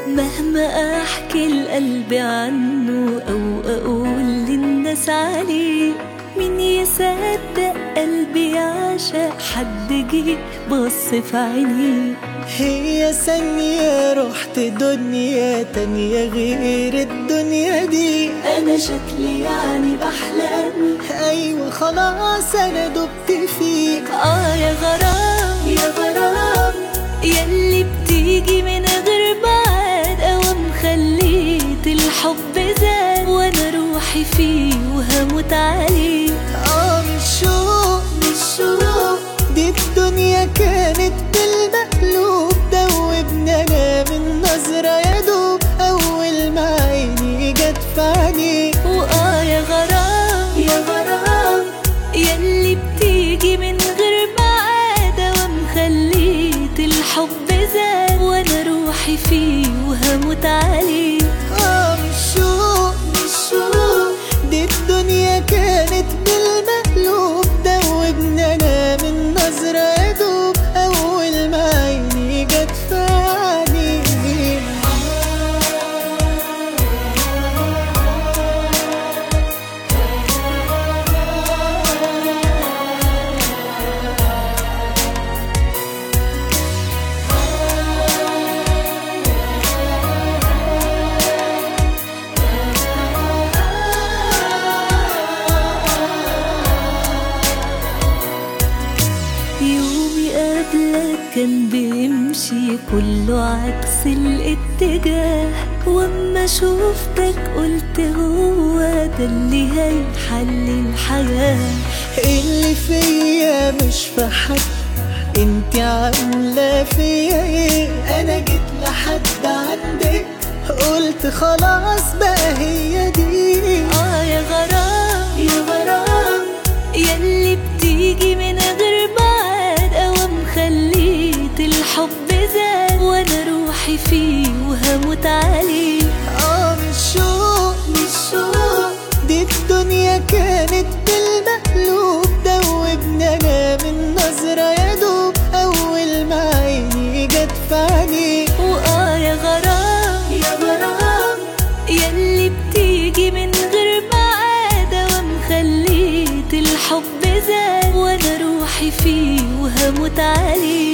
مهما احكي لقلبي عنه او اقول للناس عليه مين يصدق قلبي يعشق حد جه بص في عينيه هي ثانية رحت دنيا تانية غير الدنيا دي انا شكلي يعني بحلم أيوة خلاص أنا دبت فيك اه يا غرام يا غرام يلي بتيجي من غير بعد اوام خليت الحب زاد وانا روحي فيه وهموت عليه آه مش شوق مش شروق دي الدنيا كانت بالمقلوب دوبنا أنا من نظرة يا دوب أول ما عيني جت في عينيك واه يا غرام يا غرام يلي بتيجي من غير بعد اوام خليت الحب زاد وانا روحي فيه وهموت عليه آه مش شوق مش شروق دي الدنيا كانت بالمقلوب دوبنا أنا من نظرة يا دوب أول ما عيني جت في عينيك يومي قبلك كان بيمشي كله عكس الاتجاه واما شوفتك قلت هو ده اللي هيحل الحياة اللي فيا مش في حد انت عاملة فيا ايه انا جيت لحد عندك قلت خلاص بقى هي دي اه يا غرام يا غرام يلي بتيجي من غير بعد اوام خليت الحب زاد وانا روحي فيه وهموت عليه اه مش شوق مش شوق دي الدنيا كانت بالمقلوب دوبنا انا من نظرة يا دوب اول ما عيني جت في عينيك واه يا غرام يا غرام يلي بتيجي من غير بعد اوام خليت الحب زاد وانا روحي فيه وهموت عليه